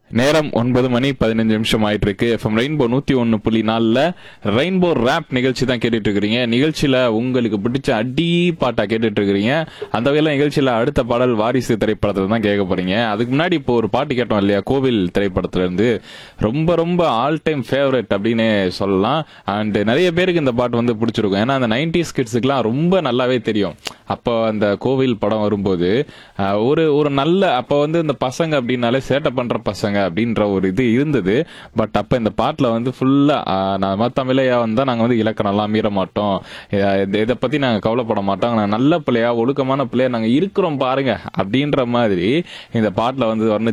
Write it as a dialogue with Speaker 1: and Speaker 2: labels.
Speaker 1: நேரம் ஒன்பது மணி பதினஞ்சு நிமிஷம் ஆயிட்டு இருக்கு எஃப்எம் ரெயின்போ நூத்தி ஒன்னு புள்ளி நாலுல ரெயின்போ ரேப் நிகழ்ச்சி தான் கேட்டுட்டு இருக்கிறீங்க நிகழ்ச்சியில உங்களுக்கு பிடிச்ச அடி பாட்டா கேட்டுட்டு இருக்கிறீங்க அந்த வகையில நிகழ்ச்சியில அடுத்த பாடல் வாரிசு திரைப்படத்துல தான் கேட்க போறீங்க அதுக்கு முன்னாடி இப்போ ஒரு பாட்டு கேட்டோம் இல்லையா கோவில் திரைப்படத்துல இருந்து ரொம்ப ரொம்ப ஆல் டைம் ஃபேவரட் அப்படின்னு சொல்லலாம் அண்ட் நிறைய பேருக்கு இந்த பாட்டு வந்து பிடிச்சிருக்கும் ஏன்னா அந்த நைன்டிஸ் கிட்ஸுக்குலாம் ரொம்ப நல்லாவே தெரியும் அப்போ அந்த கோவில் படம் வரும்போது அஹ், ஒரு ஒரு நல்ல அப்போ வந்து இந்த பசங்க அப்படின்னாலே சேட்டை பண்ற பசங்க அப்படின்ற ஒரு இது இருந்தது பட் அப்ப இந்த பாட்டுல வந்து ஃபுல்லா நம்ம தமிழையா வந்தா நாங்க வந்து இலக்கணம்லாம் மீற மாட்டோம் அஹ், இத- இதை பத்தி நாங்க கவலைப்பட மாட்டோம் நாங்க நல்ல பிள்ளையா ஒழுக்கமான பிள்ளையா நாங்க இருக்கிறோம் பாருங்க அப்படின்ற மாதிரி இந்த பாட்டுல வந்து வர்ணிச்சு